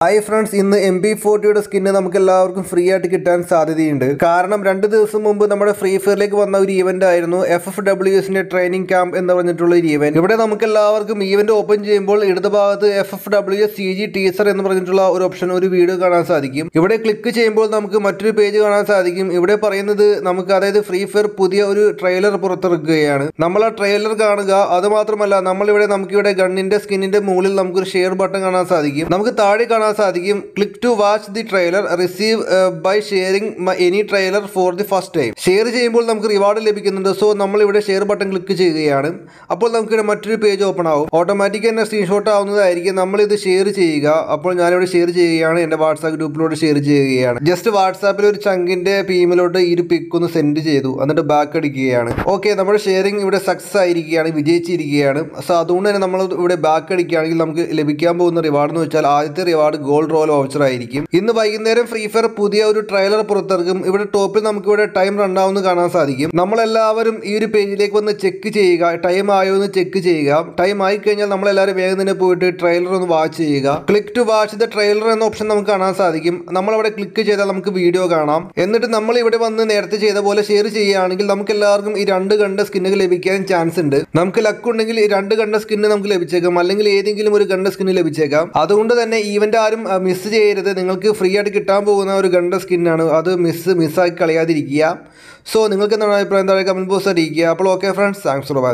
hi friends ഇന്ന് M B ഫോർട്ടിയുടെ skin നമുക്ക് എല്ലാവർക്കും ഫ്രീ ആയിട്ട് കിട്ടാൻ സാധ്യതയുണ്ട് കാരണം രണ്ട് ദിവസം മുമ്പ് നമ്മുടെ ഫ്രീ ഫയറിലേക്ക് വന്ന ഒരു ഈവന്റ് ആയിരുന്നു എഫ് എഫ് ഡബ്ല്യു എസിന്റെ ട്രെയിനിങ് ക്യാമ്പ് എന്ന് പറഞ്ഞിട്ടുള്ള ഒരു ഈവന്റ് ഇവിടെ നമുക്ക് എല്ലാവർക്കും ഈവന്റ് ഓപ്പൺ ചെയ്യുമ്പോൾ ഇടത് ഭാഗത്ത് F F W S C G teaser എന്ന് പറഞ്ഞിട്ടുള്ള ഒരു ഓപ്ഷൻ ഒരു വീഡിയോ കാണാൻ സാധിക്കും ഇവിടെ ക്ലിക്ക് ചെയ്യുമ്പോൾ നമുക്ക് മറ്റൊരു പേജ് കാണാൻ സാധിക്കും ഇവിടെ പറയുന്നത് നമുക്ക് അതായത് ഫ്രീ ഫയർ പുതിയ ഒരു ട്രെയിലർ പുറത്തിറക്കുകയാണ് നമ്മൾ ആ ട്രെയിലർ കാണുക അത് മാത്രമല്ല നമ്മളിവിടെ നമുക്കിവിടെ ഗണ്ണിന്റെ സ്കിന്നിന്റെ മുകളിൽ നമുക്കൊരു ഷെയർ ബട്ടൺ കാണാൻ സാധിക്കും നമുക്ക് താഴെ കാണാൻ സാധിക്കും click to watch the trailer receive by sharing any trailer for the first time share ചെയ്യുമ്പോൾ നമുക്ക് റിവാർഡ് ലഭിക്കുന്നുണ്ട് സോ നമ്മൾ ഇവിടെ ഷെയർ ബട്ടൺ ക്ലിക്ക് ചെയ്യുകയാണ് അപ്പോൾ നമുക്ക് ഇവിടെ മറ്റൊരു പേജ് ഓപ്പൺ ആവും ഓട്ടോമാറ്റിക് തന്നെ സ്ക്രീൻഷോട്ട് ആവുന്നതായിരിക്കും നമ്മൾ ഇത് ഷെയർ ചെയ്യുക അപ്പോൾ ഞാനിവിടെ ഷെയർ ചെയ്യുകയാണ് എൻ്റെ വാട്സാപ്പ് ഗ്രൂപ്പിലോട്ട് ഷെയർ ചെയ്യുകയാണ് ജസ്റ്റ് വാട്സാപ്പിൽ ഒരു ചങ്കിന്റെ പീമിലോട്ട് ഈ ഒരു പിക്ക് ഒന്ന് സെൻഡ് ചെയ്തു എന്നിട്ട് ബാക്ക് അടിക്കുകയാണ് ഓക്കെ നമ്മുടെ ഷെയറിംഗ് ഇവിടെ സക്സസ് ആയിരിക്കുകയാണ് വിജയിച്ചിരിക്കുകയാണ് സോ അതുകൊണ്ട് തന്നെ നമ്മൾ ഇവിടെ ബാക്ക് അടിക്കുകയാണെങ്കിൽ നമുക്ക് ലഭിക്കാൻ പോകുന്ന റിവാർഡ് എന്ന് വെച്ചാൽ ആദ്യത്തെ റിവാർഡ് ഗോൾഡ് റോൾ വൗച്ചർ ആയിരിക്കും ഇന്ന് വൈകുന്നേരം ഫ്രീ ഫയർ പുതിയ ഒരു ട്രെയിലർ പുറത്തിറക്കും ഇവിടെ ടോപ്പിൽ നമുക്ക് ഇവിടെ ടൈം റൺ ആവുന്ന കാണാൻ സാധിക്കും നമ്മളെല്ലാവരും ഈ ഒരു പേജിലേക്ക് വന്ന് ചെക്ക് ചെയ്യുക ടൈം ആയോ എന്ന് ചെക്ക് ചെയ്യുക ടൈം ആയി കഴിഞ്ഞാൽ നമ്മളെല്ലാവരും വേഗം തന്നെ പോയിട്ട് ട്രെയിലർ ഒന്ന് വാച്ച് ചെയ്യുക click to watch the trailer എന്ന ഓപ്ഷൻ നമുക്ക് കാണാൻ സാധിക്കും നമ്മളവിടെ ക്ലിക്ക് ചെയ്താൽ നമുക്ക് വീഡിയോ കാണാം എന്നിട്ട് നമ്മൾ ഇവിടെ വന്ന് നേരത്തെ ചെയ്ത പോലെ ഷെയർ ചെയ്യുകയാണെങ്കിൽ നമുക്ക് എല്ലാവർക്കും ഈ രണ്ട് കണ്ട സ്കിന്നുകൾ ലഭിക്കാൻ ചാൻസ് ഉണ്ട് നമുക്ക് ലക്ക് ഉണ്ടെങ്കിൽ ഈ രണ്ട് കണ്ട സ്കിന്ന് നമുക്ക് ലഭിച്ചേക്കാം അല്ലെങ്കിൽ ഏതെങ്കിലും ഒരു കണ്ട സ്കിന്ന് ലഭിച്ചേക്കാം അതുകൊണ്ട് തന്നെ ഈവന്റ് ആരും മിസ് ചെയ്യരുത് നിങ്ങൾക്ക് ഫ്രീ ആയിട്ട് കിട്ടാൻ പോകുന്ന ഒരു ഗണ്ട സ്കിന്നാണ് അത് മിസ് മിസ്സാക്കി കളയാതിരിക്കുക സോ നിങ്ങൾക്ക് എന്താണ് അഭിപ്രായം താഴെ കമന്റ് ബോക്സ് അറിയിക്കുക അപ്പോൾ okay friends thanks for watching